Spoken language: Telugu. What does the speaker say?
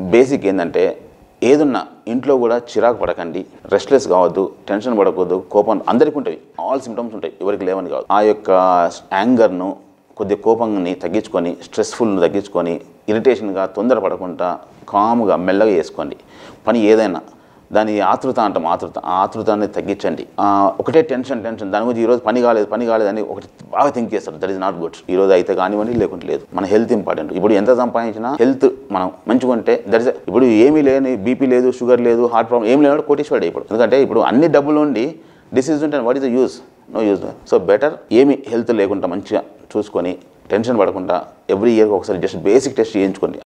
బేసిక్ ఏంటంటే ఏదున్నా ఇంట్లో కూడా చిరాకు పడకండి రెస్ట్లెస్ కావద్దు టెన్షన్ పడకూడదు కోపం అందరికీ ఉంటాయి ఆల్ సిమ్టమ్స్ ఉంటాయి ఎవరికి లేవని కాదు ఆ యొక్క యాంగర్ను కొద్దిగా కోపంని తగ్గించుకొని స్ట్రెస్ఫుల్ను తగ్గించుకొని ఇరిటేషన్గా తొందర పడకుండా కాముగా మెల్లగా చేసుకోండి పని ఏదైనా దాని ఆతృత అంటాం ఆతృత ఆ ఆతృతాన్ని తగ్గించండి ఆ, ఒకటే టెన్షన్ టెన్షన్ దాని గురించి ఈరోజు పని కాలేదు పని కాలేదు అని ఒకటి బాగా థింక్ చేస్తారు దట్ ఈస్ నాట్ గుడ్ ఈ రోజు అయితే కానివ్వండి లేకుంటే లేదు మన హెల్త్ ఇంపార్టెంట్ ఇప్పుడు ఎంత సంపాదించినా హెల్త్ మనం మంచిగా ఉంటే దట్ ఇస్ ఇప్పుడు ఏమీ లేని బీపీ లేదు షుగర్ లేదు హార్ట్ ప్రాబ్లం ఏం లేని కోటీశ్వరుడు ఇప్పుడు ఎందుకంటే ఇప్పుడు అన్ని డబ్బులు ఉండి డిసీజ్ ఉంటే what is the use no use so better ఏమి హెల్త్ లేకుండా మంచిగా చూసుకొని టెన్షన్ పడకుండా ఎవ్రీ ఇయర్కి ఒకసారి జస్ట్ బేసిక్ టెస్ట్ చేయించుకోండి